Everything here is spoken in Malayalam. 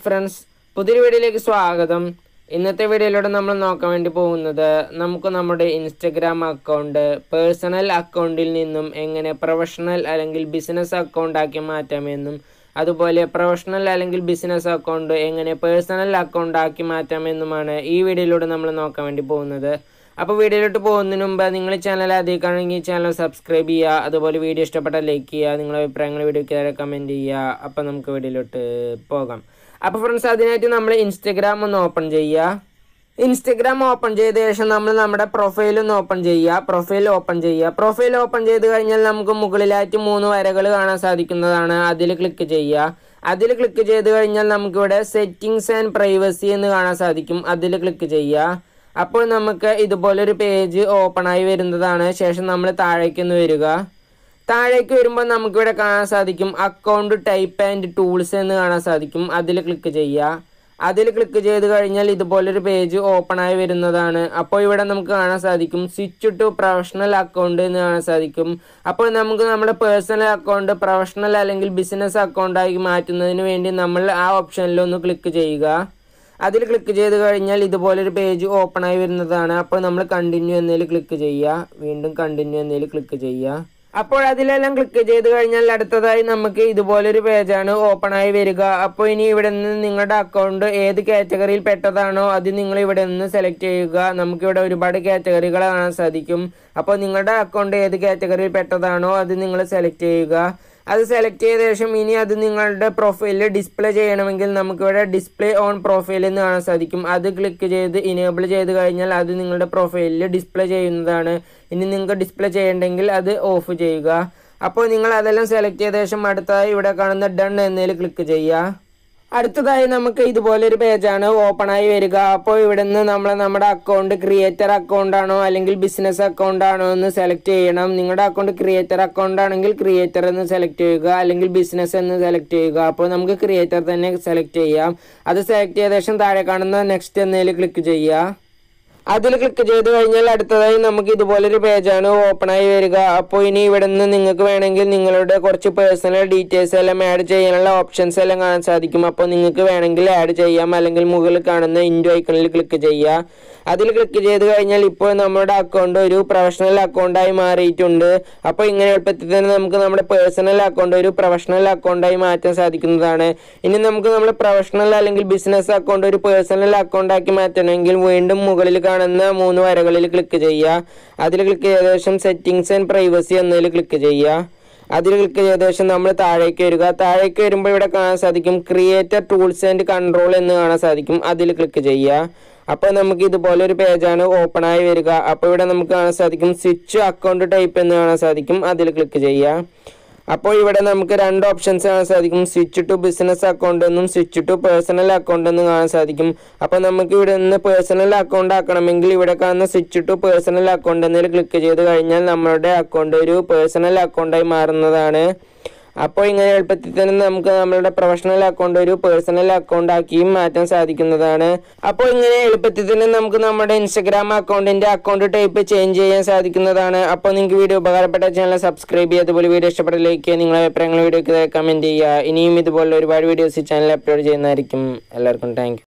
ഫ്രണ്ട്സ് പുതിയൊരു വീഡിയോയിലേക്ക് സ്വാഗതം ഇന്നത്തെ വീഡിയോയിലൂടെ നമ്മൾ നോക്കാൻ വേണ്ടി പോകുന്നത് നമുക്ക് നമ്മുടെ ഇൻസ്റ്റഗ്രാം അക്കൗണ്ട് പേഴ്സണൽ അക്കൗണ്ടിൽ നിന്നും എങ്ങനെ പ്രൊഫഷണൽ അല്ലെങ്കിൽ ബിസിനസ് അക്കൗണ്ട് ആക്കി മാറ്റാമെന്നും അതുപോലെ പ്രൊഫഷണൽ അല്ലെങ്കിൽ ബിസിനസ് അക്കൗണ്ട് എങ്ങനെ പേഴ്സണൽ അക്കൗണ്ട് ആക്കി മാറ്റാമെന്നുമാണ് ഈ വീഡിയോയിലൂടെ നമ്മൾ നോക്കാൻ വേണ്ടി പോകുന്നത് അപ്പോൾ വീഡിയോയിലോട്ട് പോകുന്നതിന് മുമ്പ് നിങ്ങൾ ചാനൽ ആദ്യമാണെങ്കിൽ ചാനൽ സബ്സ്ക്രൈബ് ചെയ്യുക അതുപോലെ വീഡിയോ ഇഷ്ടപ്പെട്ടാൽ ലൈക്ക് ചെയ്യുക നിങ്ങളുടെ അഭിപ്രായങ്ങൾ വീഡിയോയ്ക്ക് താഴെ കമൻറ്റ് ചെയ്യുക അപ്പോൾ നമുക്ക് വീഡിയോയിലോട്ട് പോകാം അപ്പോൾ ഫ്രണ്ട്സ് അതിനായിട്ട് നമ്മൾ ഇൻസ്റ്റഗ്രാം ഒന്ന് ഓപ്പൺ ചെയ്യുക ഇൻസ്റ്റഗ്രാം ഓപ്പൺ ചെയ്ത ശേഷം നമ്മൾ നമ്മുടെ പ്രൊഫൈൽ ഒന്ന് ഓപ്പൺ ചെയ്യുക പ്രൊഫൈൽ ഓപ്പൺ ചെയ്യുക പ്രൊഫൈൽ ഓപ്പൺ ചെയ്ത് കഴിഞ്ഞാൽ നമുക്ക് മുകളിലായിട്ട് മൂന്ന് വരകൾ കാണാൻ സാധിക്കുന്നതാണ് അതിൽ ക്ലിക്ക് ചെയ്യുക അതിൽ ക്ലിക്ക് ചെയ്ത് കഴിഞ്ഞാൽ നമുക്കിവിടെ സെറ്റിങ്സ് ആൻഡ് പ്രൈവസി എന്ന് കാണാൻ സാധിക്കും അതിൽ ക്ലിക്ക് ചെയ്യുക അപ്പോൾ നമുക്ക് ഇതുപോലൊരു പേജ് ഓപ്പൺ ആയി വരുന്നതാണ് ശേഷം നമ്മൾ താഴേക്ക് ഒന്ന് വരിക താഴേക്ക് വരുമ്പോൾ നമുക്കിവിടെ കാണാൻ സാധിക്കും അക്കൗണ്ട് ടൈപ്പ് ആൻഡ് ടൂൾസ് എന്ന് കാണാൻ സാധിക്കും അതിൽ ക്ലിക്ക് ചെയ്യുക അതിൽ ക്ലിക്ക് ചെയ്ത് കഴിഞ്ഞാൽ ഇതുപോലൊരു പേജ് ഓപ്പൺ ആയി വരുന്നതാണ് അപ്പോൾ ഇവിടെ നമുക്ക് കാണാൻ സാധിക്കും സ്വിച്ച് ടു പ്രൊഫഷണൽ അക്കൗണ്ട് എന്ന് കാണാൻ സാധിക്കും അപ്പോൾ നമുക്ക് നമ്മുടെ പേഴ്സണൽ അക്കൗണ്ട് പ്രൊഫഷണൽ അല്ലെങ്കിൽ ബിസിനസ് അക്കൗണ്ടാക്കി മാറ്റുന്നതിന് വേണ്ടി നമ്മൾ ആ ഓപ്ഷനിൽ ഒന്ന് ക്ലിക്ക് ചെയ്യുക അതിൽ ക്ലിക്ക് ചെയ്ത് കഴിഞ്ഞാൽ ഇതുപോലൊരു പേജ് ഓപ്പൺ ആയി വരുന്നതാണ് അപ്പോൾ നമ്മൾ കണ്ടിന്യൂ എന്നതിൽ ക്ലിക്ക് ചെയ്യുക വീണ്ടും കണ്ടിന്യൂ എന്നതിൽ ക്ലിക്ക് ചെയ്യുക അപ്പോൾ അതിലെല്ലാം ക്ലിക്ക് ചെയ്ത് കഴിഞ്ഞാൽ അടുത്തതായി നമുക്ക് ഇതുപോലൊരു പേജാണ് ഓപ്പൺ ആയി വരിക അപ്പോൾ ഇനി ഇവിടെ നിന്ന് നിങ്ങളുടെ അക്കൗണ്ട് ഏത് കാറ്റഗറിയിൽ പെട്ടതാണോ അത് നിങ്ങൾ ഇവിടെ നിന്ന് സെലക്ട് ചെയ്യുക നമുക്കിവിടെ ഒരുപാട് കാറ്റഗറികൾ കാണാൻ സാധിക്കും അപ്പോൾ നിങ്ങളുടെ അക്കൗണ്ട് ഏത് കാറ്റഗറിയിൽ പെട്ടതാണോ അത് നിങ്ങൾ സെലക്ട് ചെയ്യുക അത് സെലക്ട് ചെയ്ത ശേഷം ഇനി അത് നിങ്ങളുടെ പ്രൊഫൈലിൽ ഡിസ്പ്ലേ ചെയ്യണമെങ്കിൽ നമുക്കിവിടെ ഡിസ്പ്ലേ ഓൺ പ്രൊഫൈൽ എന്ന് കാണാൻ സാധിക്കും അത് ക്ലിക്ക് ചെയ്ത് ഇനേബിൾ ചെയ്ത് കഴിഞ്ഞാൽ അത് നിങ്ങളുടെ പ്രൊഫൈലിൽ ഡിസ്പ്ലേ ചെയ്യുന്നതാണ് ഇനി നിങ്ങൾക്ക് ഡിസ്പ്ലേ ചെയ്യണ്ടെങ്കിൽ അത് ഓഫ് ചെയ്യുക അപ്പോൾ നിങ്ങൾ അതെല്ലാം സെലക്ട് ചെയ്ത ശേഷം അടുത്തതായി ഇവിടെ കാണുന്ന ഡൺ എന്നതിൽ ക്ലിക്ക് ചെയ്യുക അടുത്തതായി നമുക്ക് ഇതുപോലെ ഒരു പേജാണ് ഓപ്പൺ ആയി വരിക അപ്പോൾ ഇവിടെ നിന്ന് നമ്മൾ നമ്മുടെ അക്കൗണ്ട് ക്രിയേറ്റർ അക്കൗണ്ട് ആണോ അല്ലെങ്കിൽ ബിസിനസ് അക്കൗണ്ട് ആണോ എന്ന് സെലക്ട് ചെയ്യണം നിങ്ങളുടെ അക്കൗണ്ട് ക്രിയേറ്റർ അക്കൗണ്ട് ആണെങ്കിൽ ക്രിയേറ്റർ എന്ന് സെലക്ട് ചെയ്യുക അല്ലെങ്കിൽ ബിസിനസ് എന്ന് സെലക്ട് ചെയ്യുക അപ്പോൾ നമുക്ക് ക്രിയേറ്റർ തന്നെ സെലക്ട് ചെയ്യാം അത് സെലക്ട് ചെയ്ത ശേഷം താഴെ കാണുന്ന നെക്സ്റ്റ് എന്നതിൽ ക്ലിക്ക് ചെയ്യുക അതിൽ ക്ലിക്ക് ചെയ്ത് കഴിഞ്ഞാൽ അടുത്തതായി നമുക്ക് ഇതുപോലൊരു പേജാണ് ഓപ്പൺ ആയി വരിക അപ്പോൾ ഇനി ഇവിടെ നിന്ന് നിങ്ങൾക്ക് വേണമെങ്കിൽ നിങ്ങളുടെ കുറച്ച് പേഴ്സണൽ ഡീറ്റെയിൽസ് എല്ലാം ആഡ് ചെയ്യാനുള്ള ഓപ്ഷൻസ് എല്ലാം കാണാൻ സാധിക്കും അപ്പോൾ നിങ്ങൾക്ക് വേണമെങ്കിൽ ആഡ് ചെയ്യാം അല്ലെങ്കിൽ മുകളിൽ കാണുന്ന ഇൻഡു ഐക്കണിൽ ക്ലിക്ക് ചെയ്യുക അതിൽ ക്ലിക്ക് ചെയ്ത് കഴിഞ്ഞാൽ ഇപ്പോൾ നമ്മുടെ അക്കൗണ്ട് ഒരു പ്രൊഫഷണൽ അക്കൗണ്ടായി മാറിയിട്ടുണ്ട് അപ്പോൾ ഇങ്ങനെ എളുപ്പത്തിൽ തന്നെ നമുക്ക് നമ്മുടെ പേഴ്സണൽ അക്കൗണ്ട് ഒരു പ്രൊഫഷണൽ അക്കൗണ്ടായി മാറ്റാൻ സാധിക്കുന്നതാണ് ഇനി നമുക്ക് നമ്മുടെ പ്രൊഫഷണൽ അല്ലെങ്കിൽ ബിസിനസ് അക്കൗണ്ട് ഒരു പേഴ്സണൽ അക്കൗണ്ടാക്കി മാറ്റണമെങ്കിൽ വീണ്ടും മുകളിൽ കാണുന്ന മൂന്ന് വരകളിൽ ക്ലിക്ക് ചെയ്യുക അതിൽ ക്ലിക്ക് ചെയ്ത ശേഷം സെറ്റിങ്സ് ആൻഡ് പ്രൈവസി എന്നതിൽ ക്ലിക്ക് ചെയ്യുക അതിൽ ക്ലിക്ക് ചെയ്ത ശേഷം നമ്മൾ താഴേക്ക് വരിക താഴേക്ക് വരുമ്പോൾ ഇവിടെ കാണാൻ സാധിക്കും ക്രിയേറ്റർ ടൂൾസ് ആൻഡ് കൺട്രോൾ എന്ന് കാണാൻ സാധിക്കും അതിൽ ക്ലിക്ക് ചെയ്യുക അപ്പോൾ നമുക്ക് ഇതുപോലെ ഒരു പേജാണ് ഓപ്പൺ ആയി വരിക അപ്പോൾ ഇവിടെ നമുക്ക് കാണാൻ സാധിക്കും സ്വിച്ച് അക്കൗണ്ട് ടൈപ്പ് എന്ന് കാണാൻ സാധിക്കും അതിൽ ക്ലിക്ക് ചെയ്യുക അപ്പോൾ ഇവിടെ നമുക്ക് രണ്ട് ഓപ്ഷൻസ് കാണാൻ സാധിക്കും സ്വിച്ച് ടു ബിസിനസ് അക്കൗണ്ട് എന്നും സ്വിച്ച് ടു പേഴ്സണൽ അക്കൗണ്ട് എന്നും കാണാൻ സാധിക്കും അപ്പോൾ നമുക്ക് ഇവിടെ നിന്ന് പേഴ്സണൽ അക്കൗണ്ട് ആക്കണമെങ്കിൽ ഇവിടെ കാണുന്ന സ്വിച്ച് ടു പേഴ്സണൽ അക്കൗണ്ട് എന്നതിൽ ക്ലിക്ക് ചെയ്ത് കഴിഞ്ഞാൽ നമ്മളുടെ അക്കൗണ്ട് ഒരു പേഴ്സണൽ അക്കൗണ്ടായി മാറുന്നതാണ് അപ്പോൾ ഇങ്ങനെ എളുപ്പത്തിൽ തന്നെ നമുക്ക് നമ്മളുടെ പ്രൊഫഷണൽ അക്കൗണ്ട് ഒരു പേഴ്സണൽ അക്കൗണ്ട് ആക്കിയും മാറ്റാൻ സാധിക്കുന്നതാണ് അപ്പോൾ ഇങ്ങനെ എളുപ്പത്തിൽ തന്നെ നമുക്ക് നമ്മുടെ ഇൻസ്റ്റഗ്രാം അക്കൗണ്ടിന്റെ അക്കൗണ്ട് ടൈപ്പ് ചേഞ്ച് ചെയ്യാൻ സാധിക്കുന്നതാണ് അപ്പോൾ നിങ്ങൾക്ക് വീഡിയോ ഉപകാരപ്പെട്ട ചാനൽ സബ്സ്ക്രൈബ് ചെയ്യുക അതുപോലെ വീഡിയോ ഇഷ്ടപ്പെട്ട ലൈക്ക് ചെയ്യുക നിങ്ങളുടെ അഭിപ്രായങ്ങൾ വീഡിയോക്ക് കമന്റ് ചെയ്യുക ഇനിയും ഇതുപോലെ ഒരുപാട് വീഡിയോസ് ഈ ചാനൽ അപ്ലോഡ് ചെയ്യുന്നതായിരിക്കും എല്ലാവർക്കും താങ്ക്